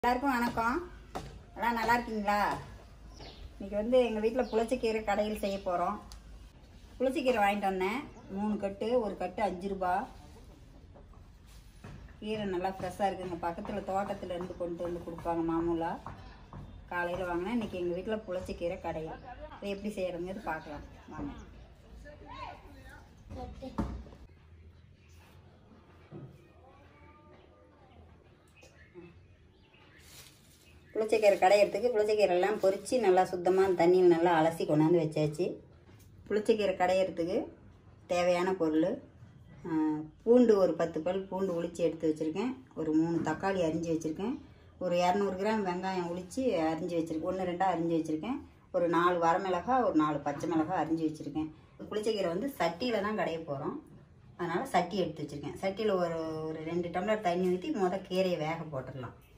எல்லாருக்கும் வணக்கம் எல்லாம் நல்லா இருக்கீங்களா இன்னைக்கு வந்து எங்கள் வீட்டில் புளிச்சக்கீரை கடையில் செய்ய போகிறோம் புளிச்சக்கீரை வாங்கிட்டு வந்தேன் மூணு கட்டு ஒரு கட்டு அஞ்சு ரூபா கீரை நல்லா ஃப்ரெஷ்ஷாக இருக்குங்க பக்கத்தில் தோட்டத்தில் இருந்து கொண்டு வந்து கொடுப்பாங்க மாமூலாக காலையில் வாங்கினேன் இன்னைக்கு எங்கள் வீட்டில் புளிச்சக்கீரை கடையில் இதை எப்படி செய்கிறதுங்கிறது பார்க்கலாம் வாங்க புளிச்சக்கீரை கடையிறதுக்கு புளிச்சக்கீரை எல்லாம் பொரித்து நல்லா சுத்தமாக தண்ணியில் நல்லா அலசி கொண்டாந்து வச்சாச்சு புளிச்சக்கீரை கடையிறதுக்கு தேவையான பொருள் ஆ, பூண்டு ஒரு பத்து பல் பூண்டு உளித்து எடுத்து வச்சுருக்கேன் ஒரு மூணு தக்காளி அரிஞ்சு வச்சுருக்கேன் ஒரு இரநூறு கிராம் வெங்காயம் உளித்து அரிஞ்சு வச்சுருக்கேன் ஒன்று ரெண்டாக அரிஞ்சு வச்சுருக்கேன் ஒரு நாலு வரமிளகா ஒரு நாலு பச்சை மிளகாய் அரிஞ்சு வச்சுருக்கேன் புளிச்சக்கீரை வந்து சட்டியில் தான் கடைய போகிறோம் அதனால் சட்டி எடுத்து வச்சுருக்கேன் சட்டியில் ஒரு ஒரு ரெண்டு டம்ளர் தண்ணி ஊற்றி முத கீரையை வேக போட்டுடலாம்